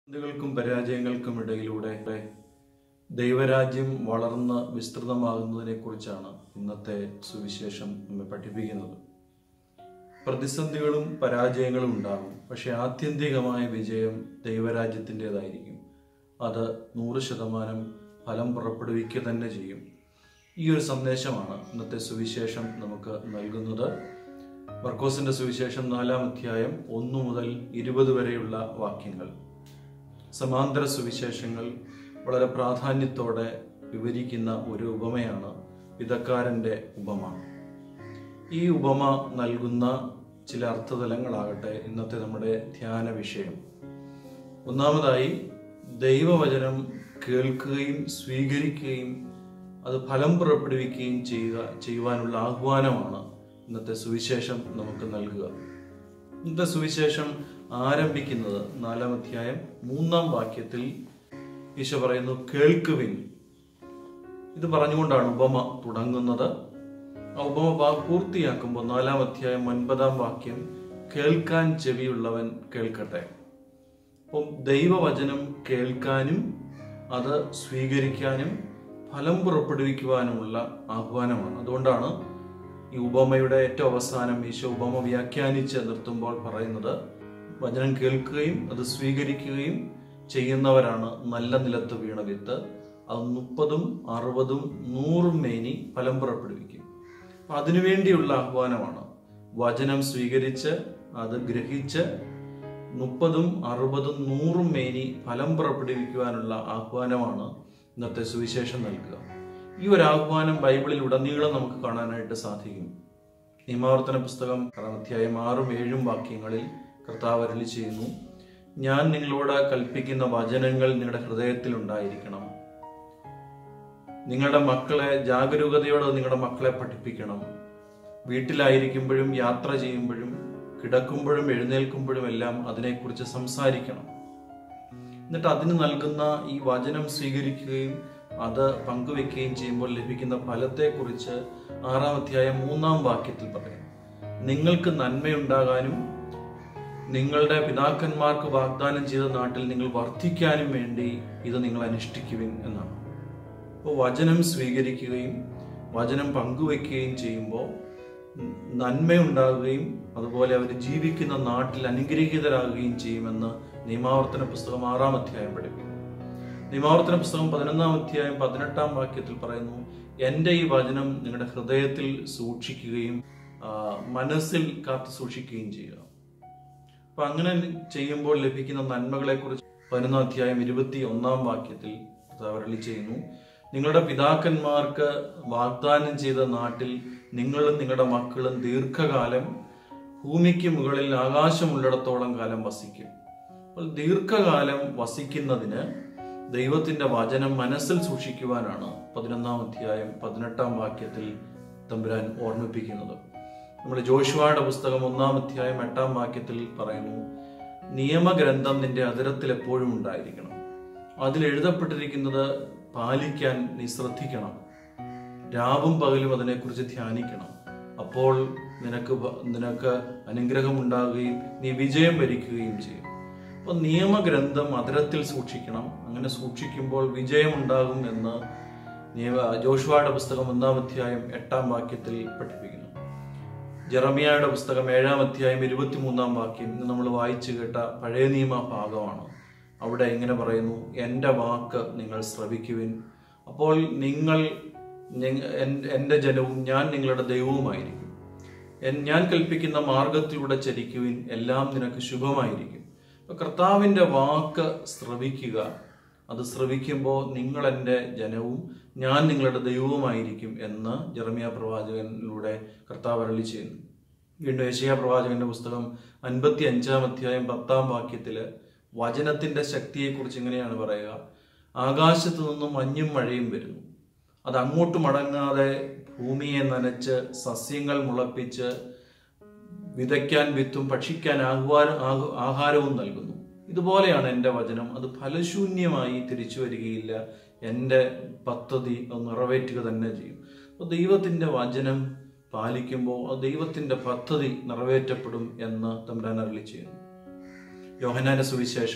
പ്രതിസന്ധികൾക്കും പരാജയങ്ങൾക്കും ഇടയിലൂടെ ദൈവരാജ്യം വളർന്ന് വിസ്തൃതമാകുന്നതിനെ കുറിച്ചാണ് ഇന്നത്തെ സുവിശേഷം നമ്മെ പഠിപ്പിക്കുന്നത് പ്രതിസന്ധികളും പരാജയങ്ങളും ഉണ്ടാകും പക്ഷെ ആത്യന്തികമായ വിജയം ദൈവരാജ്യത്തിൻ്റെതായിരിക്കും അത് നൂറ് ശതമാനം ഫലം പുറപ്പെടുവിക്കുക തന്നെ ചെയ്യും ഈ ഒരു സന്ദേശമാണ് ഇന്നത്തെ സുവിശേഷം നമുക്ക് നൽകുന്നത് മർക്കോസിന്റെ സുവിശേഷം നാലാം അധ്യായം ഒന്നു മുതൽ ഇരുപത് വരെയുള്ള വാക്യങ്ങൾ സമാന്തര സുവിശേഷങ്ങൾ വളരെ പ്രാധാന്യത്തോടെ വിവരിക്കുന്ന ഒരു ഉപമയാണ് വിധക്കാരന്റെ ഉപമ ഈ ഉപമ നൽകുന്ന ചില അർത്ഥതലങ്ങളാകട്ടെ ഇന്നത്തെ നമ്മുടെ ധ്യാന വിഷയം ഒന്നാമതായി ദൈവവചനം കേൾക്കുകയും സ്വീകരിക്കുകയും അത് ഫലം പുറപ്പെടുവിക്കുകയും ചെയ്യുക ചെയ്യുവാനുള്ള ആഹ്വാനമാണ് ഇന്നത്തെ സുവിശേഷം നമുക്ക് നൽകുക ഇന്നത്തെ സുവിശേഷം ആരംഭിക്കുന്നത് നാലാം അധ്യായം മൂന്നാം വാക്യത്തിൽ ഈശോ പറയുന്നു കേൾക്കുവിൻ ഇത് പറഞ്ഞുകൊണ്ടാണ് ഉപമ തുടങ്ങുന്നത് ആ ഉപമ പാ- പൂർത്തിയാക്കുമ്പോൾ നാലാം അധ്യായം ഒൻപതാം വാക്യം കേൾക്കാൻ ചെവിയുള്ളവൻ കേൾക്കട്ടെ അപ്പം ദൈവവചനം കേൾക്കാനും അത് സ്വീകരിക്കാനും ഫലം പുറപ്പെടുവിക്കുവാനുമുള്ള ആഹ്വാനമാണ് അതുകൊണ്ടാണ് ഈ ഉപമയുടെ ഏറ്റവും അവസാനം ഈശോ ഉപമ വ്യാഖ്യാനിച്ച് നിർത്തുമ്പോൾ പറയുന്നത് വചനം കേൾക്കുകയും അത് സ്വീകരിക്കുകയും ചെയ്യുന്നവരാണ് നല്ല നിലത്ത് വീണ വിത്ത് അത് മുപ്പതും അറുപതും നൂറും മേനി ഫലം പുറപ്പെടുവിക്കും അപ്പൊ അതിനുവേണ്ടിയുള്ള ആഹ്വാനമാണ് വചനം സ്വീകരിച്ച് അത് ഗ്രഹിച്ച് മുപ്പതും അറുപതും നൂറും മേനി ഫലം പുറപ്പെടുവിക്കുവാനുള്ള ആഹ്വാനമാണ് ഇന്നത്തെ സുവിശേഷം നൽകുക ഈ ഒരു ആഹ്വാനം ബൈബിളിൽ ഉടനീളം നമുക്ക് കാണാനായിട്ട് സാധിക്കും നിയമാവർത്തന പുസ്തകം ആറാം അധ്യായം ആറും ഏഴും വാക്യങ്ങളിൽ കർത്താവ് അരുളി ചെയ്യുന്നു ഞാൻ നിങ്ങളോട് കൽപ്പിക്കുന്ന വചനങ്ങൾ നിങ്ങളുടെ ഹൃദയത്തിൽ ഉണ്ടായിരിക്കണം നിങ്ങളുടെ മക്കളെ ജാഗരൂകതയോടെ നിങ്ങളുടെ മക്കളെ പഠിപ്പിക്കണം വീട്ടിലായിരിക്കുമ്പോഴും യാത്ര ചെയ്യുമ്പോഴും കിടക്കുമ്പോഴും എഴുന്നേൽക്കുമ്പോഴും എല്ലാം അതിനെക്കുറിച്ച് സംസാരിക്കണം എന്നിട്ട് അതിന് നൽകുന്ന ഈ വചനം സ്വീകരിക്കുകയും അത് പങ്കുവെക്കുകയും ചെയ്യുമ്പോൾ ലഭിക്കുന്ന ഫലത്തെക്കുറിച്ച് ആറാം അധ്യായം മൂന്നാം വാക്യത്തിൽ പറയും നിങ്ങൾക്ക് നന്മയുണ്ടാകാനും നിങ്ങളുടെ പിതാക്കന്മാർക്ക് വാഗ്ദാനം ചെയ്ത നാട്ടിൽ നിങ്ങൾ വർദ്ധിക്കാനും വേണ്ടി ഇത് നിങ്ങൾ അനുഷ്ഠിക്കുവിൻ എന്നാണ് അപ്പോൾ വചനം സ്വീകരിക്കുകയും വചനം പങ്കുവെക്കുകയും ചെയ്യുമ്പോൾ നന്മയുണ്ടാകുകയും അതുപോലെ അവർ ജീവിക്കുന്ന നാട്ടിൽ അനുഗ്രഹീതരാകുകയും ചെയ്യുമെന്ന് നിയമാവർത്തന പുസ്തകം ആറാം അധ്യായം പഠിപ്പിക്കുന്നു നിയമാവർത്തന പുസ്തകം പതിനൊന്നാം അധ്യായം പതിനെട്ടാം വാക്യത്തിൽ പറയുന്നു എൻ്റെ ഈ വചനം നിങ്ങളുടെ ഹൃദയത്തിൽ സൂക്ഷിക്കുകയും ആ, മനസ്സിൽ കാത്തു സൂക്ഷിക്കുകയും ചെയ്യുക അപ്പൊ അങ്ങനെ ചെയ്യുമ്പോൾ ലഭിക്കുന്ന നന്മകളെ കുറിച്ച് പതിനൊന്നാം അധ്യായം ഇരുപത്തി ഒന്നാം വാക്യത്തിൽ കർത്താവ് അരുളി ചെയ്യുന്നു നിങ്ങളുടെ പിതാക്കന്മാർക്ക് വാഗ്ദാനം ചെയ്ത നാട്ടിൽ നിങ്ങളും നിങ്ങളുടെ മക്കളും ദീർഘകാലം ഭൂമിക്ക് മുകളിൽ ആകാശമുള്ളിടത്തോളം കാലം വസിക്കും അപ്പോൾ ദീർഘകാലം വസിക്കുന്നതിന് ദൈവത്തിന്റെ വചനം മനസ്സിൽ സൂക്ഷിക്കുവാനാണ് പതിനൊന്നാം അധ്യായം പതിനെട്ടാം വാക്യത്തിൽ തമ്പുരാൻ ഓർമ്മിപ്പിക്കുന്നത് നമ്മൾ ജോഷുവയുടെ പുസ്തകം ഒന്നാം അധ്യായം എട്ടാം വാക്യത്തിൽ പറയുന്നു നിയമഗ്രന്ഥം നിന്റെ അതിരത്തിൽ എപ്പോഴും ഉണ്ടായിരിക്കണം അതിൽ എഴുതപ്പെട്ടിരിക്കുന്നത് പാലിക്കാൻ നീ ശ്രദ്ധിക്കണം രാവും പകലും അതിനെക്കുറിച്ച് ധ്യാനിക്കണം അപ്പോൾ നിനക്ക് ഭ- നിനക്ക് അനുഗ്രഹം ഉണ്ടാകുകയും നീ വിജയം വരിക്കുകയും ചെയ്യും അപ്പോൾ നിയമഗ്രന്ഥം അതിരത്തിൽ സൂക്ഷിക്കണം അങ്ങനെ സൂക്ഷിക്കുമ്പോൾ വിജയമുണ്ടാകും എന്ന് നിയമ ജോഷുവയുടെ പുസ്തകം ഒന്നാം അധ്യായം എട്ടാം വാക്യത്തിൽ പഠിപ്പിക്കുന്നു ജെറമിയയുടെ പുസ്തകം ഏഴാം അധ്യായം ഇരുപത്തിമൂന്നാം വാക്യം ഇന്ന് നമ്മൾ വായിച്ചു കേട്ട പഴയ നിയമ ഭാഗമാണ് അവിടെ ഇങ്ങനെ പറയുന്നു എൻ്റെ വാക്ക് നിങ്ങൾ ശ്രവിക്കുവിൻ അപ്പോൾ നിങ്ങൾ നിങ്ങ- എൻ- എൻ്റെ ജനവും ഞാൻ നിങ്ങളുടെ ദൈവവുമായിരിക്കും എൻ- ഞാൻ കൽപ്പിക്കുന്ന മാർഗത്തിലൂടെ ചരിക്കുവിൻ എല്ലാം നിനക്ക് ശുഭമായിരിക്കും അപ്പൊ കർത്താവിൻ്റെ വാക്ക് ശ്രവിക്കുക അത് ശ്രവിക്കുമ്പോൾ നിങ്ങൾ എൻ്റെ ജനവും ഞാൻ നിങ്ങളുടെ ദൈവവുമായിരിക്കും എന്ന് ജെറമിയ പ്രവാചകനിലൂടെ കർത്താവ് അരളി ചെയ്യുന്നു വീണ്ടും യശയ പ്രവാചകന്റെ പുസ്തകം അൻപത്തി അഞ്ചാം അധ്യായം പത്താം വാക്യത്തില് വചനത്തിന്റെ ശക്തിയെക്കുറിച്ച് ഇങ്ങനെയാണ് പറയുക ആകാശത്തു നിന്നും മഞ്ഞും മഴയും വരുന്നു അത് അങ്ങോട്ട് മടങ്ങാതെ ഭൂമിയെ നനച്ച് സസ്യങ്ങൾ മുളപ്പിച്ച് വിതയ്ക്കാൻ വിത്തും ഭക്ഷിക്കാൻ ആഹ്വാന ആഹ് ആഹാരവും നൽകുന്നു ഇതുപോലെയാണ് എൻ്റെ വചനം അത് ഫലശൂന്യമായി തിരിച്ചു വരികയില്ല എൻ്റെ പദ്ധതി അത് നിറവേറ്റുക തന്നെ ചെയ്യും അപ്പോൾ ദൈവത്തിൻ്റെ വചനം പാലിക്കുമ്പോൾ ആ ദൈവത്തിൻ്റെ പദ്ധതി നിറവേറ്റപ്പെടും എന്ന് തമ്പുരാൻ അരളി ചെയ്യുന്നു യോഹനാന്റെ സുവിശേഷം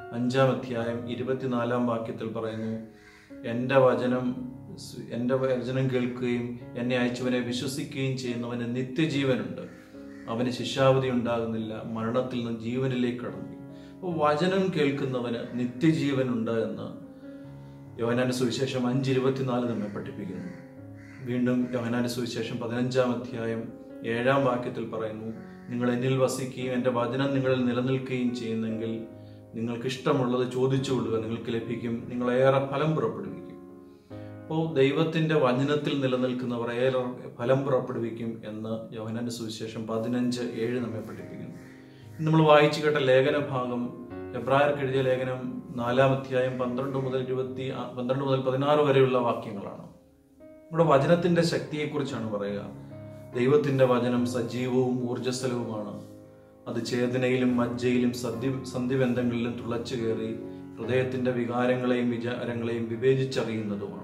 അഞ്ചാം അധ്യായം ഇരുപത്തിനാലാം വാക്യത്തിൽ പറയുന്നു എൻ്റെ വചനം സ് എൻ്റെ വചനം കേൾക്കുകയും എന്നെ അയച്ചവനെ വിശ്വസിക്കുകയും ചെയ്യുന്നവന് നിത്യജീവനുണ്ട് അവന് ശിക്ഷാവധി ഉണ്ടാകുന്നില്ല മരണത്തിൽ നിന്ന് ജീവനിലേക്ക് കടന്നു അപ്പോൾ വചനം കേൾക്കുന്നവന് നിത്യജീവനുണ്ട് എന്ന് യോഹനാന്റെ സുവിശേഷം അഞ്ച് ഇരുപത്തിനാല് നമ്മെ പഠിപ്പിക്കുന്നു വീണ്ടും യോഹനാന്റെ സുവിശേഷം പതിനഞ്ചാം അധ്യായം ഏഴാം വാക്യത്തിൽ പറയുന്നു നിങ്ങൾ എന്നിൽ വസിക്കുകയും എൻ്റെ വചനം നിങ്ങളിൽ നിലനിൽക്കുകയും ചെയ്യുന്നെങ്കിൽ നിങ്ങൾക്ക് ഇഷ്ടമുള്ളത് ചോദിച്ചു കൊള്ളുക നിങ്ങൾക്ക് ലഭിക്കും നിങ്ങൾ ഏറെ ഫലം പുറപ്പെടുവിക്കും അപ്പോൾ ദൈവത്തിന്റെ വചനത്തിൽ നിലനിൽക്കുന്നവർ ഏറെ ഫലം പുറപ്പെടുവിക്കും എന്ന് യോഹനാന്റെ സുവിശേഷം പതിനഞ്ച് ഏഴ് നമ്മെ പഠിപ്പിക്കുന്നു ഇന്ന് നമ്മൾ വായിച്ചു കേട്ട ലേഖന ഭാഗം എബ്രായർക്ക് എഴുതിയ ലേഖനം നാലാം അധ്യായം പന്ത്രണ്ട് മുതൽ ഇരുപത്തി ആ- പന്ത്രണ്ട് മുതൽ പതിനാറ് വരെയുള്ള വാക്യങ്ങളാണ് നമ്മുടെ വചനത്തിന്റെ ശക്തിയെക്കുറിച്ചാണ് പറയുക ദൈവത്തിന്റെ വചനം സജീവവും ഊർജ്ജസ്വലവുമാണ് അത് ചേതനയിലും മജ്ജയിലും സന്ധി സന്ധിബന്ധങ്ങളിലും തുളച്ചു കയറി ഹൃദയത്തിന്റെ വികാരങ്ങളെയും വിചാരങ്ങളെയും വിവേചിച്ചറിയുന്നതുമാണ്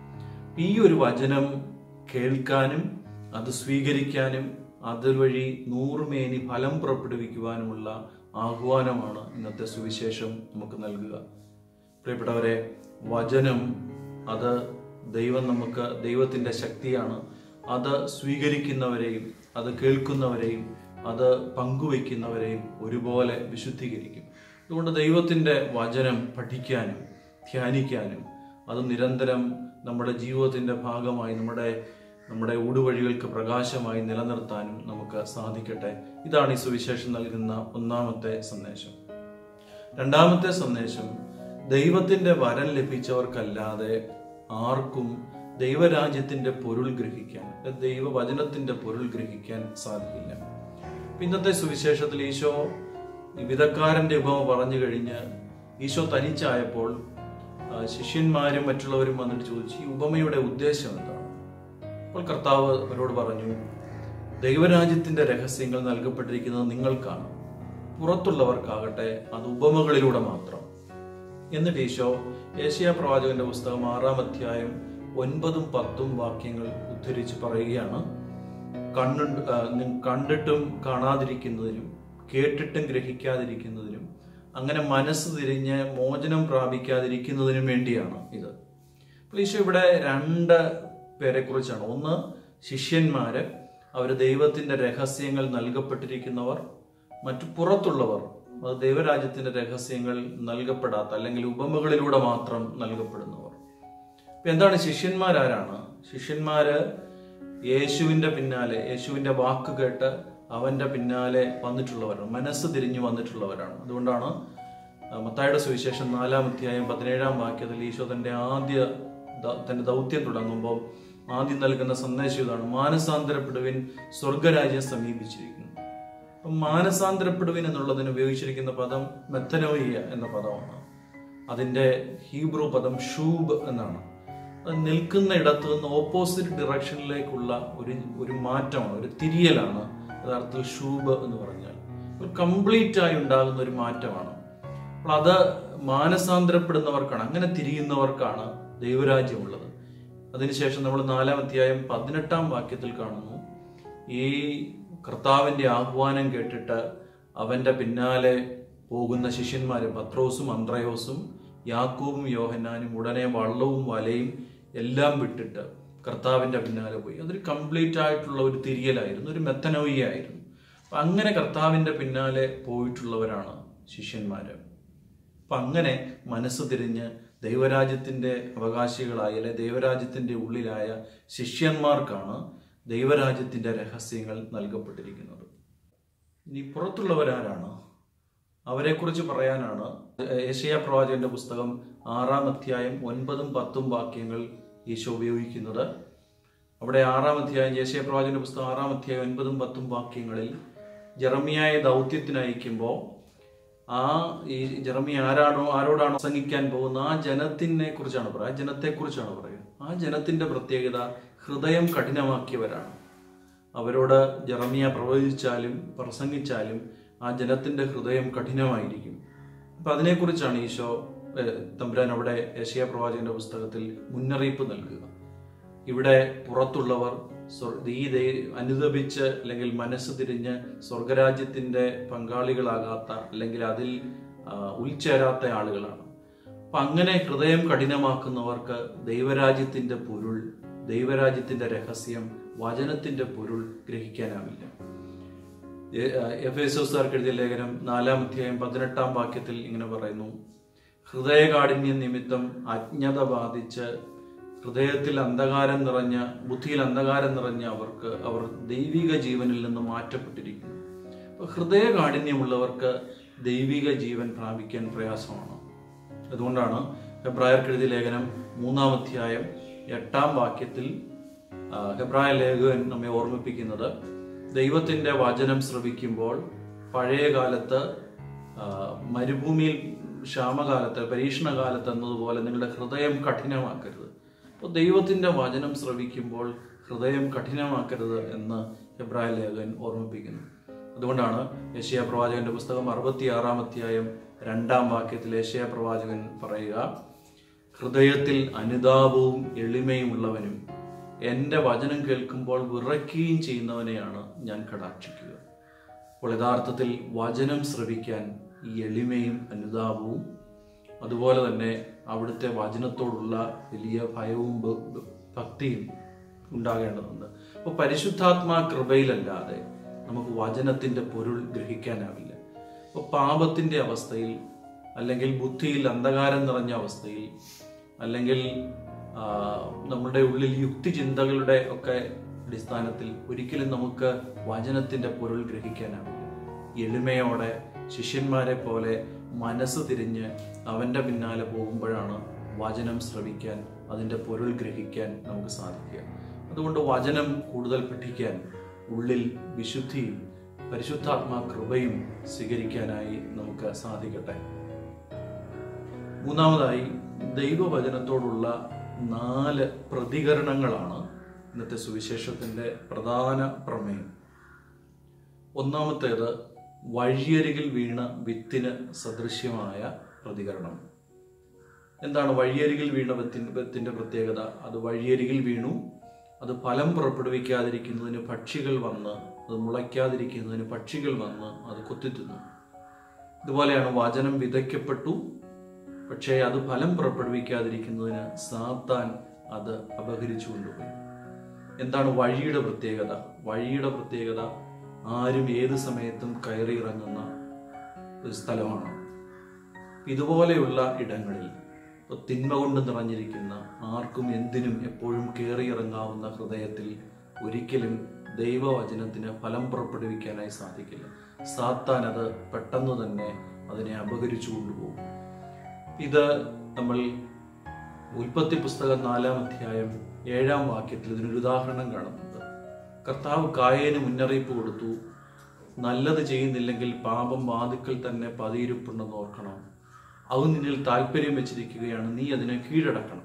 ഈ ഒരു വചനം കേൾക്കാനും അത് സ്വീകരിക്കാനും അതുവഴി നൂറുമേനി ഫലം പുറപ്പെടുവിക്കുവാനുമുള്ള ആഹ്വാനമാണ് ഇന്നത്തെ സുവിശേഷം നമുക്ക് നൽകുക പ്രിയപ്പെട്ടവരെ വചനം അത് ദൈവം നമുക്ക് ദൈവത്തിന്റെ ശക്തിയാണ് അത് സ്വീകരിക്കുന്നവരെയും അത് കേൾക്കുന്നവരെയും അത് പങ്കുവയ്ക്കുന്നവരെയും ഒരുപോലെ വിശുദ്ധീകരിക്കും അതുകൊണ്ട് ദൈവത്തിന്റെ വചനം പഠിക്കാനും ധ്യാനിക്കാനും അത് നിരന്തരം നമ്മുടെ ജീവിതത്തിന്റെ ഭാഗമായി നമ്മുടെ നമ്മുടെ ഊടുവഴികൾക്ക് പ്രകാശമായി നിലനിർത്താനും നമുക്ക് സാധിക്കട്ടെ ഇതാണ് ഈ സുവിശേഷം നൽകുന്ന ഒന്നാമത്തെ സന്ദേശം രണ്ടാമത്തെ സന്ദേശം ദൈവത്തിന്റെ വരം ലഭിച്ചവർക്കല്ലാതെ ആർക്കും ദൈവരാജ്യത്തിന്റെ പൊരുൾ ഗ്രഹിക്കാൻ ദൈവവചനത്തിന്റെ പൊരുൾ ഗ്രഹിക്കാൻ സാധിക്കില്ല ഇന്നത്തെ സുവിശേഷത്തിൽ ഈശോ ഈ വിധക്കാരന്റെ ഉപമ പറഞ്ഞു കഴിഞ്ഞ് ഈശോ തനിച്ചായപ്പോൾ ആ, ശിഷ്യന്മാരും മറ്റുള്ളവരും വന്നിട്ട് ചോദിച്ചു ഈ ഉപമയുടെ ഉദ്ദേശം എന്താണ് അപ്പോൾ കർത്താവ് അവരോട് പറഞ്ഞു ദൈവരാജ്യത്തിന്റെ രഹസ്യങ്ങൾ നൽകപ്പെട്ടിരിക്കുന്നത് നിങ്ങൾക്കാണ് പുറത്തുള്ളവർക്കാകട്ടെ അത് ഉപമകളിലൂടെ മാത്രം എന്നിട്ട് ഈശോ ഏഷ്യ പ്രവാചകന്റെ പുസ്തകം ആറാം അധ്യായം ഒൻപതും പത്തും വാക്യങ്ങൾ ഉദ്ധരിച്ച് പറയുകയാണ് കണ്ണു ആ, നി- കണ്ടിട്ടും കാണാതിരിക്കുന്നതിനും കേട്ടിട്ടും ഗ്രഹിക്കാതിരിക്കുന്നതിനും അങ്ങനെ മനസ്സ് തിരിഞ്ഞ് മോചനം പ്രാപിക്കാതിരിക്കുന്നതിനും വേണ്ടിയാണ് ഇത് അപ്പോൾ ഈശോ ഇവിടെ രണ്ട് പേരെ കുറിച്ചാണ് ഒന്ന് ശിഷ്യന്മാര് അവർ ദൈവത്തിന്റെ രഹസ്യങ്ങൾ നൽകപ്പെട്ടിരിക്കുന്നവർ മറ്റു പുറത്തുള്ളവർ അത് ദൈവരാജ്യത്തിന്റെ രഹസ്യങ്ങൾ നൽകപ്പെടാത്ത അല്ലെങ്കിൽ ഉപമകളിലൂടെ മാത്രം നൽകപ്പെടുന്നവർ ഇപ്പൊ എന്താണ് ശിഷ്യന്മാരാരാണ് ശിഷ്യന്മാര് യേശുവിന്റെ പിന്നാലെ യേശുവിന്റെ വാക്ക് കേട്ട് അവന്റെ പിന്നാലെ വന്നിട്ടുള്ളവരാണ് മനസ്സ് തിരിഞ്ഞു വന്നിട്ടുള്ളവരാണ് അതുകൊണ്ടാണ് ആ, മത്തായിയുടെ സുവിശേഷം നാലാം അധ്യായം പതിനേഴാം വാക്യത്തിൽ ഈശോ തന്റെ ആദ്യ ദ- തന്റെ ദൗത്യം തുടങ്ങുമ്പോൾ ആദ്യം നൽകുന്ന സന്ദേശം ഇതാണ് മാനസാന്തരപ്പെടുവിൻ സ്വർഗരാജ്യം സമീപിച്ചിരിക്കുന്നു അപ്പം മാനസാന്തരപ്പെടുവിൻ എന്നുള്ളതിന് ഉപയോഗിച്ചിരിക്കുന്ന പദം മെത്തനോയിയ എന്ന പദമാണ് അതിന്റെ ഹീബ്രു പദം ഷൂബ് എന്നാണ് അത് നിൽക്കുന്ന ഇടത്ത് നിന്ന് ഓപ്പോസിറ്റ് ഡിറക്ഷനിലേക്കുള്ള ഒരു ഒരു മാറ്റമാണ് ഒരു തിരിയലാണ് യഥാർത്ഥത്തിൽ ഷൂബ് എന്ന് പറഞ്ഞാൽ ഒരു കംപ്ലീറ്റ് ആയി ഉണ്ടാകുന്ന ഒരു മാറ്റമാണ് അപ്പോൾ അത് മാനസാന്തരപ്പെടുന്നവർക്കാണ് അങ്ങനെ തിരിയുന്നവർക്കാണ് ദൈവരാജ്യമുള്ളത് അതിനുശേഷം നമ്മൾ നാലാം അധ്യായം പതിനെട്ടാം വാക്യത്തിൽ കാണുന്നു ഈ കർത്താവിന്റെ ആഹ്വാനം കേട്ടിട്ട് അവന്റെ പിന്നാലെ പോകുന്ന ശിഷ്യന്മാര് പത്രോസും അന്ത്രയോസും യാക്കൂബും യോഹന്നാനും ഉടനെ വള്ളവും വലയും എല്ലാം വിട്ടിട്ട് കർത്താവിന്റെ പിന്നാലെ പോയി അതൊരു കംപ്ലീറ്റ് ആയിട്ടുള്ള ഒരു തിരിയലായിരുന്നു ഒരു മെത്തനോയിയായിരുന്നു അപ്പൊ അങ്ങനെ കർത്താവിന്റെ പിന്നാലെ പോയിട്ടുള്ളവരാണ് ശിഷ്യന്മാര് അപ്പൊ അങ്ങനെ മനസ്സ് തിരിഞ്ഞ് ദൈവരാജ്യത്തിന്റെ അവകാശികളായ അല്ലെ ദൈവരാജ്യത്തിന്റെ ഉള്ളിലായ ശിഷ്യന്മാർക്കാണ് ദൈവരാജ്യത്തിന്റെ രഹസ്യങ്ങൾ നൽകപ്പെട്ടിരിക്കുന്നത് ഇനി പുറത്തുള്ളവരാരാണ് അവരെക്കുറിച്ച് പറയാനാണ് ഏഷ്യ പ്രവാചകന്റെ പുസ്തകം ആറാം അധ്യായം ഒൻപതും പത്തും വാക്യങ്ങൾ ഈശോ ഉപയോഗിക്കുന്നത് അവിടെ ആറാം അധ്യായം ഏഷ്യ പ്രവാചകന്റെ പുസ്തകം ആറാം അധ്യായം ഒൻപതും പത്തും വാക്യങ്ങളിൽ ജെറമിയായ ദൗത്യത്തിന് അയക്കുമ്പോൾ ആ ഈ ജെറമി ആരാണോ ആരോടാണോ പ്രസംഗിക്കാൻ പോകുന്ന ആ ജനത്തിനെ കുറിച്ചാണ് പറയുക ആ ജനത്തെ കുറിച്ചാണ് പറയുക ആ ജനത്തിന്റെ പ്രത്യേകത ഹൃദയം കഠിനമാക്കിയവരാണ് അവരോട് ജെറമിയ പ്രവചിച്ചാലും പ്രസംഗിച്ചാലും ആ ജനത്തിന്റെ ഹൃദയം കഠിനമായിരിക്കും അപ്പൊ അതിനെക്കുറിച്ചാണ് ഈശോ ഏഹ്, തമ്പുരാൻ അവിടെ യശയ പ്രവാചകന്റെ പുസ്തകത്തിൽ മുന്നറിയിപ്പ് നൽകുക ഇവിടെ പുറത്തുള്ളവർ സ്വർ- ഈ ദൈ- അനുദപിച്ച് അല്ലെങ്കിൽ മനസ്സ് തിരിഞ്ഞ് സ്വർഗരാജ്യത്തിന്റെ പങ്കാളികളാകാത്ത അല്ലെങ്കിൽ അതിൽ ആ, ഉൾച്ചേരാത്ത ആളുകളാണ് അപ്പൊ അങ്ങനെ ഹൃദയം കഠിനമാക്കുന്നവർക്ക് ദൈവരാജ്യത്തിന്റെ പൊരുൾ ദൈവരാജ്യത്തിന്റെ രഹസ്യം വചനത്തിന്റെ പൊരുൾ ഗ്രഹിക്കാനാവില്ല എഫ് എസോസാർക്ക് എഴുതിയ ലേഖനം നാലാം അധ്യായം പതിനെട്ടാം വാക്യത്തിൽ ഇങ്ങനെ പറയുന്നു ഹൃദയകാഠിന്യം നിമിത്തം അജ്ഞത ബാധിച്ച് ഹൃദയത്തിൽ അന്ധകാരം നിറഞ്ഞ ബുദ്ധിയിൽ അന്ധകാരം നിറഞ്ഞ അവർക്ക് അവർ ദൈവിക ജീവനിൽ നിന്ന് മാറ്റപ്പെട്ടിരിക്കുന്നു അപ്പൊ ഹൃദയകാഠിന്യമുള്ളവർക്ക് ദൈവിക ജീവൻ പ്രാപിക്കാൻ പ്രയാസമാണ് അതുകൊണ്ടാണ് ഹെബ്രായർക്ക് എഴുതിയ ലേഖനം മൂന്നാം അധ്യായം എട്ടാം വാക്യത്തിൽ ആ, ഹെബ്രായ ലേഖകൻ നമ്മെ ഓർമ്മിപ്പിക്കുന്നത് ദൈവത്തിന്റെ വചനം ശ്രവിക്കുമ്പോൾ പഴയ കാലത്ത് ആ, മരുഭൂമിയിൽ ക്ഷാമകാലത്ത് പരീക്ഷണകാലത്ത് എന്നതുപോലെ നിങ്ങളുടെ ഹൃദയം കഠിനമാക്കരുത് അപ്പോൾ ദൈവത്തിന്റെ വചനം ശ്രവിക്കുമ്പോൾ ഹൃദയം കഠിനമാക്കരുത് എന്ന് ഹെബ്രായ ലേഖകൻ ഓർമ്മിപ്പിക്കുന്നു അതുകൊണ്ടാണ് യശയ പ്രവാചകന്റെ പുസ്തകം അറുപത്തിയാറാം അധ്യായം രണ്ടാം വാക്യത്തിൽ യശയ പ്രവാചകൻ പറയുക ഹൃദയത്തിൽ അനുതാപവും എളിമയും ഉള്ളവനും എൻ്റെ വചനം കേൾക്കുമ്പോൾ വിറയ്ക്കുകയും ചെയ്യുന്നവനെയാണ് ഞാൻ കടാക്ഷിക്കുക അപ്പോൾ യഥാർത്ഥത്തിൽ വചനം ശ്രവിക്കാൻ ഈ എളിമയും അനുതാപവും അതുപോലെ തന്നെ അവിടുത്തെ വചനത്തോടുള്ള വലിയ ഭയവും ഭ- ഭ- ഭക്തിയും ഉണ്ടാകേണ്ടതുണ്ട് അപ്പോൾ പരിശുദ്ധാത്മാ കൃപയിലല്ലാതെ നമുക്ക് വചനത്തിന്റെ പൊരുൾ ഗ്രഹിക്കാനാവില്ല അപ്പോൾ പാപത്തിന്റെ അവസ്ഥയിൽ അല്ലെങ്കിൽ ബുദ്ധിയിൽ അന്ധകാരം നിറഞ്ഞ അവസ്ഥയിൽ അല്ലെങ്കിൽ ആ, നമ്മുടെ ഉള്ളിൽ യുക്തിചിന്തകളുടെ ഒക്കെ അടിസ്ഥാനത്തിൽ ഒരിക്കലും നമുക്ക് വചനത്തിന്റെ പൊരുൾ ഗ്രഹിക്കാനാവില്ല എളിമയോടെ ശിഷ്യന്മാരെ പോലെ മനസ്സ് തിരിഞ്ഞ് അവന്റെ പിന്നാലെ പോകുമ്പോഴാണ് വചനം ശ്രവിക്കാൻ അതിന്റെ പൊരുൾ ഗ്രഹിക്കാൻ നമുക്ക് സാധിക്കുക അതുകൊണ്ട് വചനം കൂടുതൽ പഠിക്കാൻ ഉള്ളിൽ വിശുദ്ധിയും പരിശുദ്ധാത്മാ കൃപയും സ്വീകരിക്കാനായി നമുക്ക് സാധിക്കട്ടെ മൂന്നാമതായി ദൈവവചനത്തോടുള്ള നാല് പ്രതികരണങ്ങളാണ് ഇന്നത്തെ സുവിശേഷത്തിന്റെ പ്രധാന പ്രമേയം ഒന്നാമത്തേത് വഴിയരികിൽ വീണ വിത്തിന് സദൃശ്യമായ പ്രതികരണം എന്താണ് വഴിയരികിൽ വീണ വിത്തിന്റെ വിത്തിന്റെ പ്രത്യേകത അത് വഴിയരികിൽ വീണു അത് ഫലം പുറപ്പെടുവിക്കാതിരിക്കുന്നതിന് പക്ഷികൾ വന്ന് അത് മുളയ്ക്കാതിരിക്കുന്നതിന് പക്ഷികൾ വന്ന് അത് കൊത്തിത്തിന്നു ഇതുപോലെയാണ് വചനം വിതയ്ക്കപ്പെട്ടു പക്ഷേ അത് ഫലം പുറപ്പെടുവിക്കാതിരിക്കുന്നതിന് സാത്താൻ അത് അപഹരിച്ചു കൊണ്ടുപോയി എന്താണ് വഴിയുടെ പ്രത്യേകത വഴിയുടെ പ്രത്യേകത ആരും ഏത് സമയത്തും കയറി ഇറങ്ങുന്ന ഒരു സ്ഥലമാണ് ഇതുപോലെയുള്ള ഇടങ്ങളിൽ ഇപ്പൊ തിന്മ കൊണ്ട് നിറഞ്ഞിരിക്കുന്ന ആർക്കും എന്തിനും എപ്പോഴും കയറി ഇറങ്ങാവുന്ന ഹൃദയത്തിൽ ഒരിക്കലും ദൈവവചനത്തിന് ഫലം പുറപ്പെടുവിക്കാനായി സാധിക്കില്ല സാത്താൻ അത് പെട്ടെന്ന് തന്നെ അതിനെ അപഹരിച്ചു കൊണ്ടുപോകും ഇത് നമ്മൾ ഉൽപ്പത്തി പുസ്തകം നാലാം അധ്യായം ഏഴാം വാക്യത്തിൽ ഇതിനൊരു ഉദാഹരണം കാണുന്നുണ്ട് കർത്താവ് കായേന് മുന്നറിയിപ്പ് കൊടുത്തു നല്ലത് ചെയ്യുന്നില്ലെങ്കിൽ പാപം വാതുക്കൽ തന്നെ പതിയിരുപ്പുണ്ടെന്ന് ഓർക്കണം അത് നിന്നിൽ താല്പര്യം വെച്ചിരിക്കുകയാണ് നീ അതിനെ കീഴടക്കണം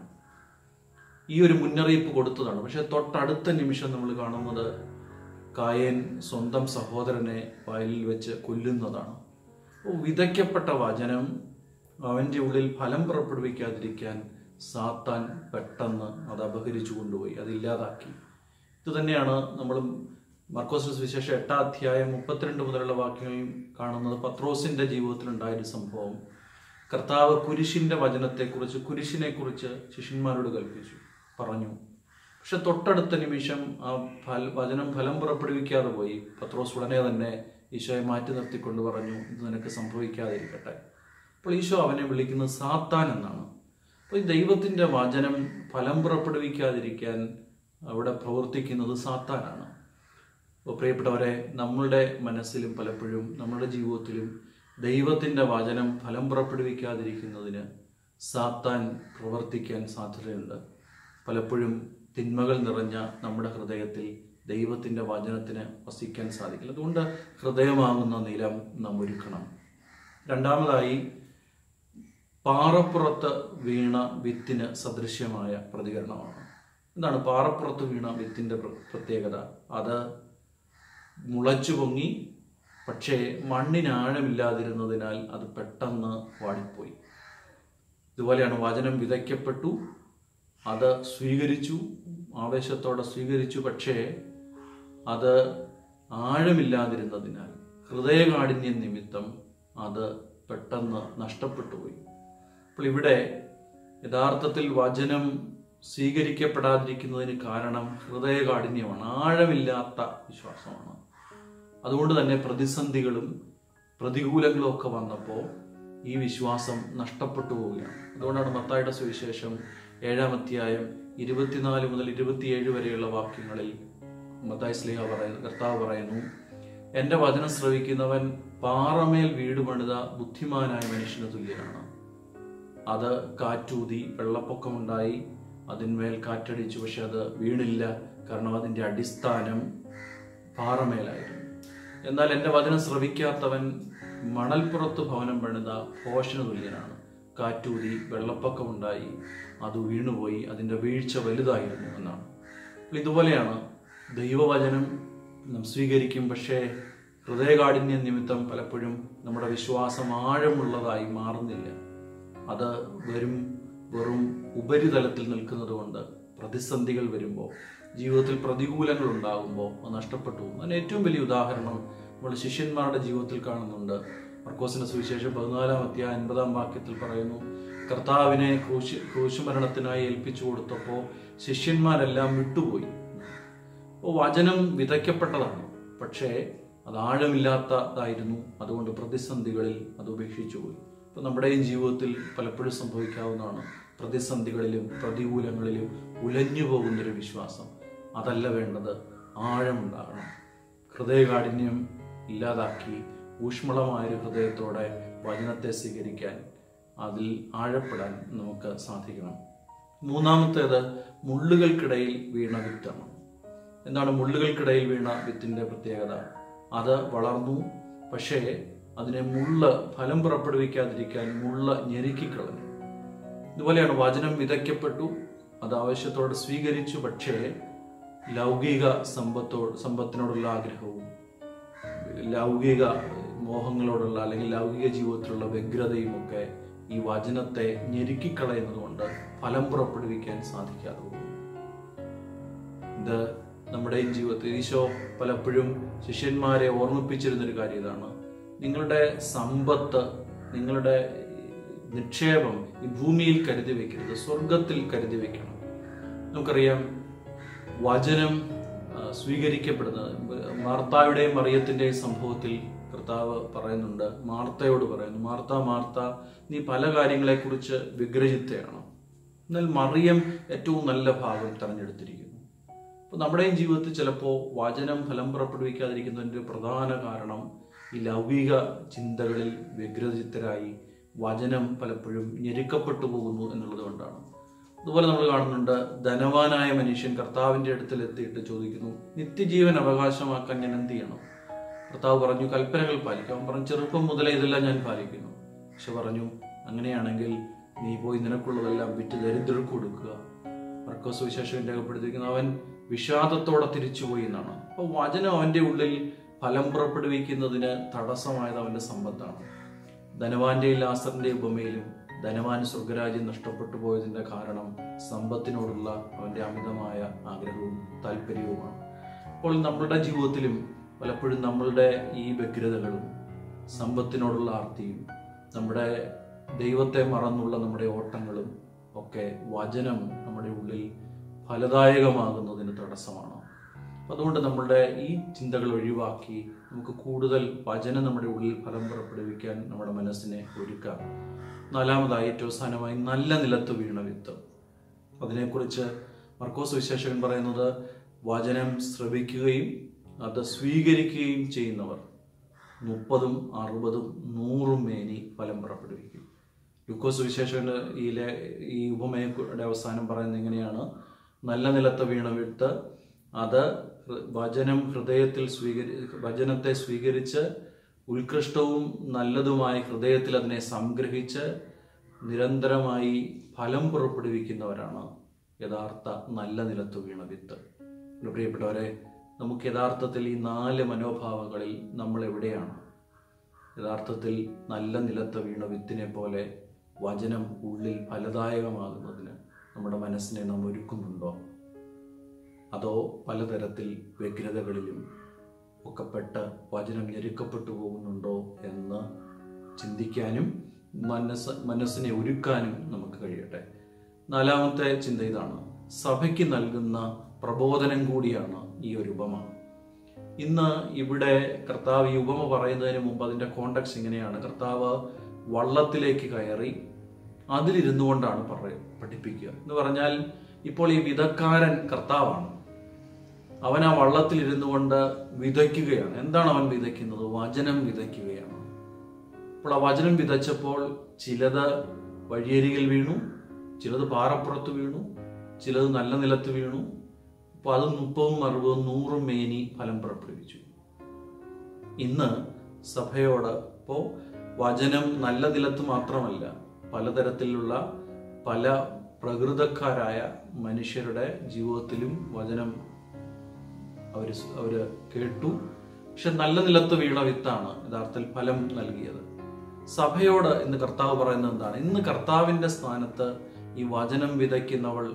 ഈ ഒരു മുന്നറിയിപ്പ് കൊടുത്തതാണ് പക്ഷെ തൊട്ടടുത്ത നിമിഷം നമ്മൾ കാണുന്നത് കായൻ സ്വന്തം സഹോദരനെ വയലിൽ വെച്ച് കൊല്ലുന്നതാണ് അപ്പോൾ വിതയ്ക്കപ്പെട്ട വചനം അവൻ്റെ ഉള്ളിൽ ഫലം പുറപ്പെടുവിക്കാതിരിക്കാൻ സാത്താൻ പെട്ടെന്ന് അത് അപഹരിച്ചു കൊണ്ടുപോയി അത് ഇല്ലാതാക്കി ഇത് തന്നെയാണ് നമ്മൾ മർക്കോസ് വിശേഷ എട്ടാം അധ്യായം മുപ്പത്തിരണ്ട് മുതലുള്ള വാക്യങ്ങളിൽ കാണുന്നത് പത്രോസിന്റെ ജീവിതത്തിൽ ഉണ്ടായൊരു സംഭവം കർത്താവ് കുരിശിന്റെ വചനത്തെക്കുറിച്ച് കുരിശിനെ കുറിച്ച് ശിഷ്യന്മാരോട് കൽപ്പിച്ചു പറഞ്ഞു പക്ഷെ തൊട്ടടുത്ത നിമിഷം ആ ഫല വചനം ഫലം പുറപ്പെടുവിക്കാതെ പോയി പത്രോസ് ഉടനെ തന്നെ ഈശോയെ മാറ്റി നിർത്തിക്കൊണ്ട് പറഞ്ഞു ഇത് നിനക്ക് സംഭവിക്കാതിരിക്കട്ടെ അപ്പോൾ ഈശോ അവനെ വിളിക്കുന്നത് സാത്താൻ എന്നാണ് അപ്പോൾ ഈ ദൈവത്തിന്റെ വചനം ഫലം പുറപ്പെടുവിക്കാതിരിക്കാൻ അവിടെ പ്രവർത്തിക്കുന്നത് സാത്താനാണ് അപ്പോൾ പ്രിയപ്പെട്ടവരെ നമ്മളുടെ മനസ്സിലും പലപ്പോഴും നമ്മുടെ ജീവിതത്തിലും ദൈവത്തിന്റെ വചനം ഫലം പുറപ്പെടുവിക്കാതിരിക്കുന്നതിന് സാത്താൻ പ്രവർത്തിക്കാൻ സാധ്യതയുണ്ട് പലപ്പോഴും തിന്മകൾ നിറഞ്ഞ നമ്മുടെ ഹൃദയത്തിൽ ദൈവത്തിന്റെ വചനത്തിന് വസിക്കാൻ സാധിക്കില്ല അതുകൊണ്ട് ഹൃദയമാകുന്ന നിലം നാം ഒരുക്കണം രണ്ടാമതായി പാറപ്പുറത്ത് വീണ വിത്തിന് സദൃശ്യമായ പ്രതികരണമാണ് എന്താണ് പാറപ്പുറത്ത് വീണ വിത്തിന്റെ പ്ര- പ്രത്യേകത അത് മുളച്ചു പൊങ്ങി പക്ഷേ മണ്ണിന് ആഴമില്ലാതിരുന്നതിനാൽ അത് പെട്ടെന്ന് വാടിപ്പോയി ഇതുപോലെയാണ് വചനം വിതയ്ക്കപ്പെട്ടു അത് സ്വീകരിച്ചു ആവേശത്തോടെ സ്വീകരിച്ചു പക്ഷേ അത് ആഴമില്ലാതിരുന്നതിനാൽ ഹൃദയകാഠിന്യം നിമിത്തം അത് പെട്ടെന്ന് നഷ്ടപ്പെട്ടു പോയി അപ്പോൾ ഇവിടെ യഥാർത്ഥത്തിൽ വചനം സ്വീകരിക്കപ്പെടാതിരിക്കുന്നതിന് കാരണം ഹൃദയകാഠിന്യമാണ് ആഴമില്ലാത്ത വിശ്വാസമാണ് അതുകൊണ്ട് തന്നെ പ്രതിസന്ധികളും പ്രതികൂലങ്ങളും ഒക്കെ വന്നപ്പോൾ ഈ വിശ്വാസം നഷ്ടപ്പെട്ടു പോവുകയാണ് അതുകൊണ്ടാണ് മത്തായുടെ സുവിശേഷം ഏഴാം അധ്യായം ഇരുപത്തിനാല് മുതൽ ഇരുപത്തിയേഴ് വരെയുള്ള വാക്യങ്ങളിൽ മത്തായി സ്ലിഹ പറയുന്നു കർത്താവ് പറയുന്നു എന്റെ വചനം ശ്രവിക്കുന്നവൻ പാറമേൽ വീട് പണിത ബുദ്ധിമാനായ മനുഷ്യന് തുല്യനാണ് അത് കാറ്റൂതി വെള്ളപ്പൊക്കമുണ്ടായി അതിന്മേൽ കാറ്റടിച്ചു പക്ഷെ അത് വീണില്ല കാരണം അതിന്റെ അടിസ്ഥാനം പാറമേലായിരുന്നു എന്നാൽ എൻ്റെ വചനം ശ്രവിക്കാത്തവൻ മണൽപ്പുറത്ത് ഭവനം പണിത ഭോഷന് തുല്യനാണ് കാറ്റൂതി വെള്ളപ്പൊക്കമുണ്ടായി അത് വീണുപോയി അതിൻ്റെ വീഴ്ച വലുതായിരുന്നു എന്നാണ് അപ്പോൾ ഇതുപോലെയാണ് ദൈവവചനം നാം സ്വീകരിക്കും പക്ഷേ ഹൃദയകാഠിന്യ നിമിത്തം പലപ്പോഴും നമ്മുടെ വിശ്വാസം ആഴമുള്ളതായി മാറുന്നില്ല അത് വെറും വെറും ഉപരിതലത്തിൽ നിൽക്കുന്നത് കൊണ്ട് പ്രതിസന്ധികൾ വരുമ്പോൾ ജീവിതത്തിൽ പ്രതികൂലങ്ങൾ ഉണ്ടാകുമ്പോൾ അത് നഷ്ടപ്പെട്ടു പോകും അതിന് ഏറ്റവും വലിയ ഉദാഹരണം നമ്മൾ ശിഷ്യന്മാരുടെ ജീവിതത്തിൽ കാണുന്നുണ്ട് മർക്കോസിന്റെ സുവിശേഷം പതിനാലാം അധ്യായ അൻപതാം വാക്യത്തിൽ പറയുന്നു കർത്താവിനെ ക്രൂശ് ക്രൂശുമരണത്തിനായി ഏൽപ്പിച്ചു കൊടുത്തപ്പോൾ ശിഷ്യന്മാരെല്ലാം വിട്ടുപോയി അപ്പോൾ വചനം വിതയ്ക്കപ്പെട്ടതാണ് പക്ഷേ അത് ആഴമില്ലാത്തതായിരുന്നു അതുകൊണ്ട് പ്രതിസന്ധികളിൽ അത് ഉപേക്ഷിച്ചു പോയി ഇപ്പം നമ്മുടെയും ജീവിതത്തിൽ പലപ്പോഴും സംഭവിക്കാവുന്നതാണ് പ്രതിസന്ധികളിലും പ്രതികൂലങ്ങളിലും ഉലഞ്ഞു പോകുന്നൊരു വിശ്വാസം അതല്ല വേണ്ടത് ആഴമുണ്ടാകണം ഹൃദയകാഠിന്യം ഇല്ലാതാക്കി ഊഷ്മളമായൊരു ഹൃദയത്തോടെ വചനത്തെ സ്വീകരിക്കാൻ അതിൽ ആഴപ്പെടാൻ നമുക്ക് സാധിക്കണം മൂന്നാമത്തേത് മുള്ളുകൾക്കിടയിൽ വീണ വിത്താണ് എന്താണ് മുള്ളുകൾക്കിടയിൽ വീണ വിത്തിന്റെ പ്രത്യേകത അത് വളർന്നു പക്ഷേ അതിനെ മുള്ള ഫലം പുറപ്പെടുവിക്കാതിരിക്കാൻ മുള്ള ഞെരുക്കിക്കളഞ്ഞു ഇതുപോലെയാണ് വചനം വിതയ്ക്കപ്പെട്ടു അത് ആവശ്യത്തോടെ സ്വീകരിച്ചു പക്ഷേ ലൗകിക സമ്പത്തോട് സമ്പത്തിനോടുള്ള ആഗ്രഹവും ലൗകിക മോഹങ്ങളോടുള്ള അല്ലെങ്കിൽ ലൗകിക ജീവിതത്തിലുള്ള വ്യഗ്രതയും ഒക്കെ ഈ വചനത്തെ ഞെരുക്കിക്കളയുന്നത് കൊണ്ട് ഫലം പുറപ്പെടുവിക്കാൻ സാധിക്കാതെ പോകും ഇത് നമ്മുടെയും ജീവിതത്തിൽ ഈശോ പലപ്പോഴും ശിഷ്യന്മാരെ ഓർമ്മിപ്പിച്ചിരുന്നൊരു കാര്യം ഇതാണ് നിങ്ങളുടെ സമ്പത്ത് നിങ്ങളുടെ നിക്ഷേപം ഈ ഭൂമിയിൽ കരുതി വെക്കരുത് സ്വർഗത്തിൽ കരുതി വെക്കണം നമുക്കറിയാം വചനം ആ, സ്വീകരിക്കപ്പെടുന്നത് മാർത്തായുടെയും മറിയത്തിന്റെയും സംഭവത്തിൽ കർത്താവ് പറയുന്നുണ്ട് മാർത്തയോട് പറയുന്നു മാർത്ത മാർത്ത നീ പല കാര്യങ്ങളെക്കുറിച്ച് വിഗ്രഹിത്തയാണ് എന്നാൽ മറിയം ഏറ്റവും നല്ല ഭാഗം തെരഞ്ഞെടുത്തിരിക്കുന്നു അപ്പോൾ നമ്മുടെയും ജീവിതത്തിൽ ചിലപ്പോൾ വചനം ഫലം പുറപ്പെടുവിക്കാതിരിക്കുന്നതിൻ്റെ പ്രധാന കാരണം ഈ ലൗകിക ചിന്തകളിൽ വ്യഗ്രചിത്തരായി വചനം പലപ്പോഴും ഞെരുക്കപ്പെട്ടു പോകുന്നു എന്നുള്ളത് കൊണ്ടാണ് അതുപോലെ നമ്മൾ കാണുന്നുണ്ട് ധനവാനായ മനുഷ്യൻ കർത്താവിന്റെ അടുത്തിൽ എത്തിയിട്ട് ചോദിക്കുന്നു നിത്യജീവൻ അവകാശമാക്കാൻ ഞാൻ എന്ത് ചെയ്യണം കർത്താവ് പറഞ്ഞു കൽപ്പനകൾ പാലിക്കാം അവൻ പറഞ്ഞു ചെറുപ്പം മുതലേ ഇതെല്ലാം ഞാൻ പാലിക്കുന്നു പക്ഷെ പറഞ്ഞു അങ്ങനെയാണെങ്കിൽ നീ പോയി നിനക്കുള്ളതെല്ലാം വിറ്റ് ദരിദ്രർക്ക് കൊടുക്കുക മർക്കോസ് വിശേഷം രേഖപ്പെടുത്തിയിരിക്കുന്നു അവൻ വിഷാദത്തോടെ തിരിച്ചുപോയി എന്നാണ് അപ്പോൾ വചനം അവന്റെ ഉള്ളിൽ ഫലം പുറപ്പെടുവിക്കുന്നതിന് തടസ്സമായത് അവന്റെ സമ്പത്താണ് ധനവാന്റെയും ലാസറിന്റെ ഉപമയിലും ധനവാൻ സ്വർഗരാജ്യം നഷ്ടപ്പെട്ടു പോയതിന്റെ കാരണം സമ്പത്തിനോടുള്ള അവന്റെ അമിതമായ ആഗ്രഹവും താല്പര്യവുമാണ് അപ്പോൾ നമ്മളുടെ ജീവിതത്തിലും പലപ്പോഴും നമ്മളുടെ ഈ വ്യഗ്രതകളും സമ്പത്തിനോടുള്ള ആർത്തിയും നമ്മുടെ ദൈവത്തെ മറന്നുള്ള നമ്മുടെ ഓട്ടങ്ങളും ഒക്കെ വചനം നമ്മുടെ ഉള്ളിൽ ഫലദായകമാകുന്നതിന് തടസ്സമാണ് അതുകൊണ്ട് നമ്മളുടെ ഈ ചിന്തകൾ ഒഴിവാക്കി നമുക്ക് കൂടുതൽ വചനം നമ്മുടെ ഉള്ളിൽ ഫലം പുറപ്പെടുവിക്കാൻ നമ്മുടെ മനസ്സിനെ ഒരുക്കാം നാലാമതായി ഏറ്റവും അവസാനമായി നല്ല നിലത്ത് വീണ വിത്ത് അതിനെക്കുറിച്ച് മർക്കോസ് വിശേഷകൻ പറയുന്നത് വചനം ശ്രവിക്കുകയും അത് സ്വീകരിക്കുകയും ചെയ്യുന്നവർ മുപ്പതും അറുപതും നൂറും മേനി ഫലം പുറപ്പെടുവിക്കും ലുക്കോസ് വിശേഷകന് ഈ ലേ- ഈ ഉപമയുടെ അവസാനം പറയുന്നത് എങ്ങനെയാണ് നല്ല നിലത്ത് വീണ വിത്ത് അത് ഹൃ- വചനം ഹൃദയത്തിൽ സ്വീകരി വചനത്തെ സ്വീകരിച്ച് ഉത്കൃഷ്ടവും നല്ലതുമായ ഹൃദയത്തിൽ അതിനെ സംഗ്രഹിച്ച് നിരന്തരമായി ഫലം പുറപ്പെടുവിക്കുന്നവരാണ് യഥാർത്ഥ നല്ല നിലത്ത് വീണ വിത്ത് എൻ്റെ പ്രിയപ്പെട്ടവരെ നമുക്ക് യഥാർത്ഥത്തിൽ ഈ നാല് മനോഭാവങ്ങളിൽ നമ്മൾ എവിടെയാണ് യഥാർത്ഥത്തിൽ നല്ല നിലത്ത് വീണ വിത്തിനെ പോലെ വചനം ഉള്ളിൽ ഫലദായകമാകുന്നതിന് നമ്മുടെ മനസ്സിനെ നാം ഒരുക്കുന്നുണ്ടോ അതോ പലതരത്തിൽ വ്യഗ്രതകളിലും ഒക്കെ പെട്ട് വചനം ഞെരുക്കപ്പെട്ടു പോകുന്നുണ്ടോ എന്ന് ചിന്തിക്കാനും മനസ്സ് മനസ്സിനെ ഒരുക്കാനും നമുക്ക് കഴിയട്ടെ നാലാമത്തെ ചിന്ത ഇതാണ് സഭയ്ക്ക് നൽകുന്ന പ്രബോധനം കൂടിയാണ് ഈ ഒരു ഉപമ ഇന്ന് ഇവിടെ കർത്താവ് ഈ ഉപമ പറയുന്നതിന് മുമ്പ് അതിന്റെ കോണ്ടക്സ് ഇങ്ങനെയാണ് കർത്താവ് വള്ളത്തിലേക്ക് കയറി അതിലിരുന്നു കൊണ്ടാണ് പറയ പഠിപ്പിക്കുക എന്ന് പറഞ്ഞാൽ ഇപ്പോൾ ഈ വിധക്കാരൻ കർത്താവാണ് അവൻ ആ വള്ളത്തിൽ ഇരുന്നു കൊണ്ട് വിതയ്ക്കുകയാണ് എന്താണ് അവൻ വിതയ്ക്കുന്നത് വചനം വിതയ്ക്കുകയാണ് അപ്പോൾ ആ വചനം വിതച്ചപ്പോൾ ചിലത് വഴിയരികിൽ വീണു ചിലത് പാറപ്പുറത്ത് വീണു ചിലത് നല്ല നിലത്ത് വീണു അപ്പോൾ അത് മുപ്പതും അറുപതും നൂറും മേനി ഫലം പുറപ്പെടുവിച്ചു ഇന്ന് സഭയോട് ഇപ്പോൾ വചനം നല്ല നിലത്ത് മാത്രമല്ല പലതരത്തിലുള്ള പല പ്രകൃതക്കാരായ മനുഷ്യരുടെ ജീവിതത്തിലും വചനം അവർ അവര് കേട്ടു പക്ഷെ നല്ല നിലത്ത് വീണ വിത്താണ് യഥാർത്ഥത്തിൽ ഫലം നൽകിയത് സഭയോട് ഇന്ന് കർത്താവ് പറയുന്നത് എന്താണ് ഇന്ന് കർത്താവിന്റെ സ്ഥാനത്ത് ഈ വചനം വിതയ്ക്കുന്നവൾ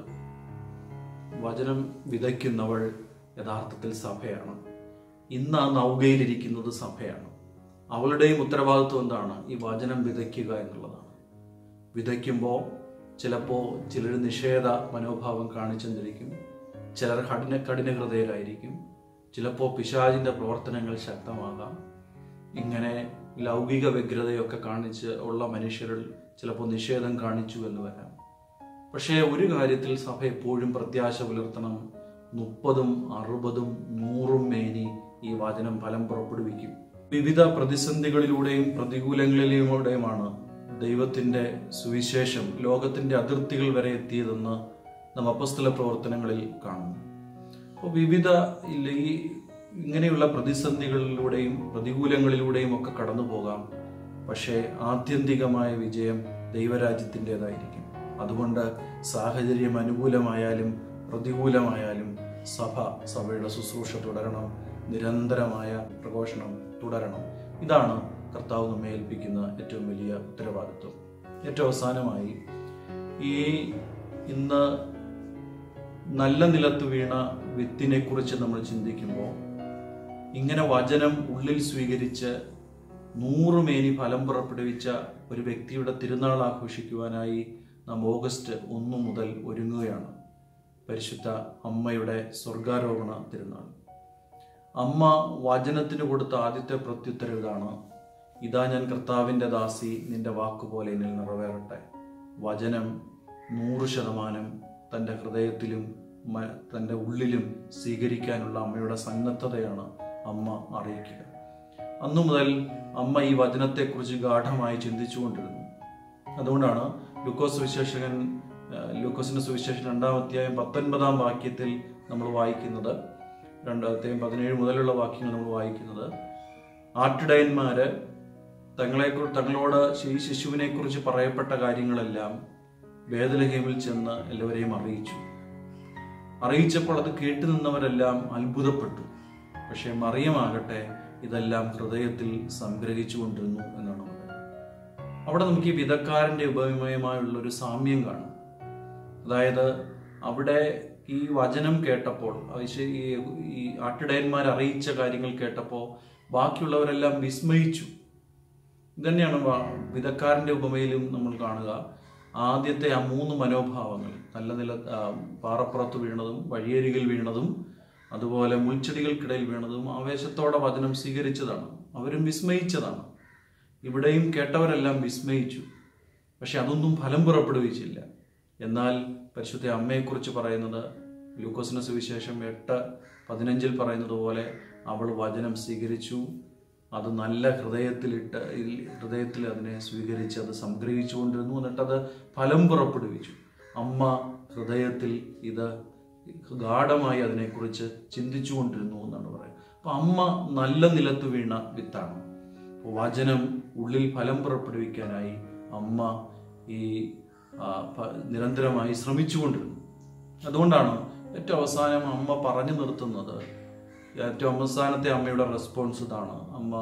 വചനം വിതയ്ക്കുന്നവൾ യഥാർത്ഥത്തിൽ സഭയാണ് ഇന്ന് ആ നൗകയിലിരിക്കുന്നത് സഭയാണ് അവളുടെയും ഉത്തരവാദിത്വം എന്താണ് ഈ വചനം വിതയ്ക്കുക എന്നുള്ളതാണ് വിതയ്ക്കുമ്പോൾ ചിലപ്പോൾ ചിലർ നിഷേധ മനോഭാവം കാണിച്ചെന്നിരിക്കും ചിലർ കഠിന കഠിന ഹൃദയരായിരിക്കും ചിലപ്പോൾ പിശാചിന്റെ പ്രവർത്തനങ്ങൾ ശക്തമാകാം ഇങ്ങനെ ലൗകിക വ്യഗ്രതയൊക്കെ കാണിച്ച് ഉള്ള മനുഷ്യരിൽ ചിലപ്പോൾ നിഷേധം കാണിച്ചു എന്ന് വരാം പക്ഷേ ഒരു കാര്യത്തിൽ സഭ എപ്പോഴും പ്രത്യാശ പുലർത്തണം മുപ്പതും അറുപതും നൂറും മേനി ഈ വചനം ഫലം പുറപ്പെടുവിക്കും വിവിധ പ്രതിസന്ധികളിലൂടെയും പ്രതികൂലങ്ങളിലൂടെയുമാണ് ദൈവത്തിന്റെ സുവിശേഷം ലോകത്തിന്റെ അതിർത്തികൾ വരെ എത്തിയതെന്ന് നാം അപ്പസ്തല പ്രവർത്തനങ്ങളിൽ കാണുന്നു അപ്പോൾ വിവിധ ഇല്ല ഈ ഇങ്ങനെയുള്ള പ്രതിസന്ധികളിലൂടെയും പ്രതികൂലങ്ങളിലൂടെയും ഒക്കെ കടന്നു പോകാം പക്ഷേ ആത്യന്തികമായ വിജയം ദൈവരാജ്യത്തിൻ്റെതായിരിക്കും അതുകൊണ്ട് സാഹചര്യം അനുകൂലമായാലും പ്രതികൂലമായാലും സഭ സഭയുടെ ശുശ്രൂഷ തുടരണം നിരന്തരമായ പ്രഘോഷണം തുടരണം ഇതാണ് കർത്താവ് നമ്മെ ഏൽപ്പിക്കുന്ന ഏറ്റവും വലിയ ഉത്തരവാദിത്വം ഏറ്റവും അവസാനമായി ഈ ഇന്ന് നല്ല നിലത്ത് വീണ വിത്തിനെ കുറിച്ച് നമ്മൾ ചിന്തിക്കുമ്പോൾ ഇങ്ങനെ വചനം ഉള്ളിൽ സ്വീകരിച്ച് നൂറുമേനി ഫലം പുറപ്പെടുവിച്ച ഒരു വ്യക്തിയുടെ തിരുനാൾ ആഘോഷിക്കുവാനായി നാം ഓഗസ്റ്റ് ഒന്ന് മുതൽ ഒരുങ്ങുകയാണ് പരിശുദ്ധ അമ്മയുടെ സ്വർഗാരോപണ തിരുനാൾ അമ്മ വചനത്തിന് കൊടുത്ത ആദ്യത്തെ പ്രത്യുത്തരം ഇതാണ് ഇതാ ഞാൻ കർത്താവിൻ്റെ ദാസി നിന്റെ വാക്കുപോലെ എന്നിൽ നിറവേറട്ടെ വചനം നൂറ് ശതമാനം തൻ്റെ ഹൃദയത്തിലും മ- തൻ്റെ ഉള്ളിലും സ്വീകരിക്കാനുള്ള അമ്മയുടെ സന്നദ്ധതയാണ് അമ്മ അറിയിക്കുക അന്നു മുതൽ അമ്മ ഈ വചനത്തെക്കുറിച്ച് ഗാഠമായി ചിന്തിച്ചുകൊണ്ടിരുന്നു അതുകൊണ്ടാണ് ലൂക്കോസ് സുവിശേഷകൻ ആ, ലൂക്കോസിന്റെ സുവിശേഷം രണ്ടാം അധ്യായം പത്തൊൻപതാം വാക്യത്തിൽ നമ്മൾ വായിക്കുന്നത് രണ്ടാമത്തെയും പതിനേഴ് മുതലുള്ള വാക്യങ്ങൾ നമ്മൾ വായിക്കുന്നത് ആട്ടിടയന്മാര് തങ്ങളെ തങ്ങളോട് ഈ ശിശുവിനെ കുറിച്ച് പറയപ്പെട്ട കാര്യങ്ങളെല്ലാം വേദലഹേമിൽ ചെന്ന് എല്ലാവരെയും അറിയിച്ചു അറിയിച്ചപ്പോൾ അത് കേട്ടു നിന്നവരെല്ലാം അത്ഭുതപ്പെട്ടു പക്ഷെ മറിയമാകട്ടെ ഇതെല്ലാം ഹൃദയത്തിൽ സംഗ്രഹിച്ചു കൊണ്ടിരുന്നു എന്നാണ് പറയുന്നത് അവിടെ നമുക്ക് ഈ വിധക്കാരന്റെ ഉപമയമായുള്ള ഒരു സാമ്യം കാണും അതായത് അവിടെ ഈ വചനം കേട്ടപ്പോൾ ആവശ്യ- ഈ ഈ ആട്ടിടയന്മാർ അറിയിച്ച കാര്യങ്ങൾ കേട്ടപ്പോൾ ബാക്കിയുള്ളവരെല്ലാം വിസ്മയിച്ചു ഇതന്നെയാണ് വ- വിധക്കാരന്റെ ഉപമയിലും നമ്മൾ കാണുക ആദ്യത്തെ ആ മൂന്ന് മനോഭാവങ്ങൾ നല്ല നില ആ, പാറപ്പുറത്ത് വീണതും വഴിയരികിൽ വീണതും അതുപോലെ മുൾച്ചെടികൾക്കിടയിൽ വീണതും ആവേശത്തോടെ വചനം സ്വീകരിച്ചതാണ് അവരും വിസ്മയിച്ചതാണ് ഇവിടെയും കേട്ടവരെല്ലാം വിസ്മയിച്ചു പക്ഷെ അതൊന്നും ഫലം പുറപ്പെടുവിച്ചില്ല എന്നാൽ പരിശുദ്ധ അമ്മയെക്കുറിച്ച് പറയുന്നത് ലൂക്കോസിന്റെ സുവിശേഷം എട്ട് പതിനഞ്ചിൽ പറയുന്നത് പോലെ അവൾ വചനം സ്വീകരിച്ചു അത് നല്ല ഹൃദയത്തിലിട്ട് ഇൽ- ഹൃദയത്തിൽ അതിനെ സ്വീകരിച്ച് അത് സംഗ്രഹിച്ചു കൊണ്ടിരുന്നു എന്നിട്ടത് ഫലം പുറപ്പെടുവിച്ചു അമ്മ ഹൃദയത്തിൽ ഇത് ഗാഠമായി അതിനെക്കുറിച്ച് ചിന്തിച്ചു കൊണ്ടിരുന്നു എന്നാണ് പറയുന്നത് അപ്പൊ അമ്മ നല്ല നിലത്ത് വീണ വിത്താണ് അപ്പൊ വചനം ഉള്ളിൽ ഫലം പുറപ്പെടുവിക്കാനായി അമ്മ ഈ ആ, പ- നിരന്തരമായി ശ്രമിച്ചുകൊണ്ടിരുന്നു അതുകൊണ്ടാണ് ഏറ്റവും അവസാനം അമ്മ പറഞ്ഞു നിർത്തുന്നത് ഏറ്റവും അവസാനത്തെ അമ്മയുടെ റെസ്പോൺസ് ഇതാണ് അമ്മ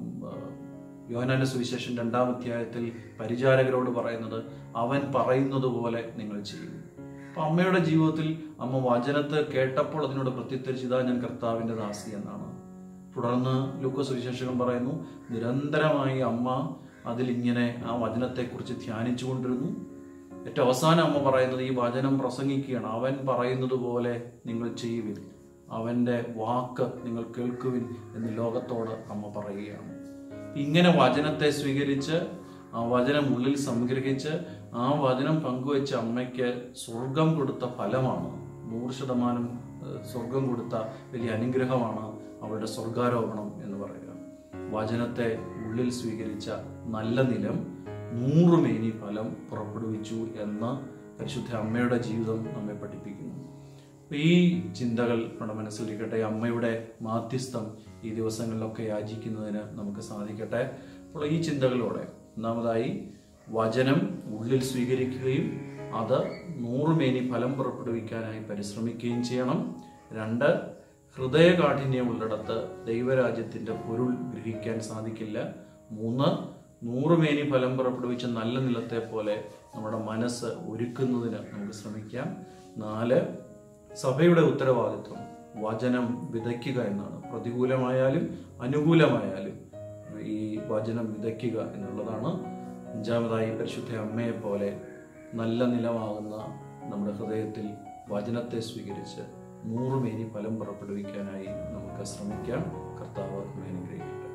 യോഹനാന്റെ സുവിശേഷം രണ്ടാം അധ്യായത്തിൽ പരിചാരകരോട് പറയുന്നത് അവൻ പറയുന്നത് പോലെ നിങ്ങൾ ചെയ്യും അപ്പൊ അമ്മയുടെ ജീവിതത്തിൽ അമ്മ വചനത്തെ കേട്ടപ്പോൾ അതിനോട് പ്രത്യുത്തരിച്ച് ഇതാ ഞാൻ കർത്താവിന്റെ ദാസി എന്നാണ് തുടർന്ന് ലൂക്കോസ് സുവിശേഷകൻ പറയുന്നു നിരന്തരമായി അമ്മ അതിലിങ്ങനെ ആ വചനത്തെക്കുറിച്ച് ധ്യാനിച്ചു കൊണ്ടിരുന്നു ഏറ്റവും അവസാനം അമ്മ പറയുന്നത് ഈ വചനം പ്രസംഗിക്കുകയാണ് അവൻ പറയുന്നത് പോലെ നിങ്ങൾ ചെയ്യുവിൻ അവൻ്റെ വാക്ക് നിങ്ങൾ കേൾക്കുവിൻ എന്ന് ലോകത്തോട് അമ്മ പറയുകയാണ് ഇങ്ങനെ വചനത്തെ സ്വീകരിച്ച് ആ വചനം ഉള്ളിൽ സംഗ്രഹിച്ച് ആ വചനം പങ്കുവെച്ച അമ്മയ്ക്ക് സ്വർഗം കൊടുത്ത ഫലമാണ് നൂറ് ശതമാനം ഏഹ്, സ്വർഗം കൊടുത്ത വലിയ അനുഗ്രഹമാണ് അവളുടെ സ്വർഗാരോപണം എന്ന് പറയുക വചനത്തെ ഉള്ളിൽ സ്വീകരിച്ച നല്ല നിലം നൂറുമേനി ഫലം പുറപ്പെടുവിച്ചു എന്ന് പരിശുദ്ധ അമ്മയുടെ ജീവിതം നമ്മെ പഠിപ്പിക്കുന്നു അപ്പൊ ഈ ചിന്തകൾ നമ്മുടെ മനസ്സിലിരിക്കട്ടെ അമ്മയുടെ മാധ്യസ്ഥം ഈ ദിവസങ്ങളിലൊക്കെ യാചിക്കുന്നതിന് നമുക്ക് സാധിക്കട്ടെ അപ്പോൾ ഈ ചിന്തകളോടെ ഒന്നാമതായി വചനം ഉള്ളിൽ സ്വീകരിക്കുകയും അത് നൂറുമേനി ഫലം പുറപ്പെടുവിക്കാനായി പരിശ്രമിക്കുകയും ചെയ്യണം രണ്ട് ഹൃദയകാഠിന്യമുള്ളിടത്ത് ദൈവരാജ്യത്തിന്റെ പൊരുൾ ഗ്രഹിക്കാൻ സാധിക്കില്ല മൂന്ന് നൂറുമേനി ഫലം പുറപ്പെടുവിച്ച നല്ല നിലത്തെ പോലെ നമ്മുടെ മനസ്സ് ഒരുക്കുന്നതിന് നമുക്ക് ശ്രമിക്കാം നാല് സഭയുടെ ഉത്തരവാദിത്വം വചനം വിതയ്ക്കുക എന്നാണ് പ്രതികൂലമായാലും അനുകൂലമായാലും ഈ വചനം വിതയ്ക്കുക എന്നുള്ളതാണ് അഞ്ചാമതായി പരിശുദ്ധ അമ്മയെ പോലെ നല്ല നിലമാകുന്ന നമ്മുടെ ഹൃദയത്തിൽ വചനത്തെ സ്വീകരിച്ച് നൂറുമേനി ഫലം പുറപ്പെടുവിക്കാനായി നമുക്ക് ശ്രമിക്കാം കർത്താവ് നമ്മെ അനുഗ്രഹിക്കട്ടെ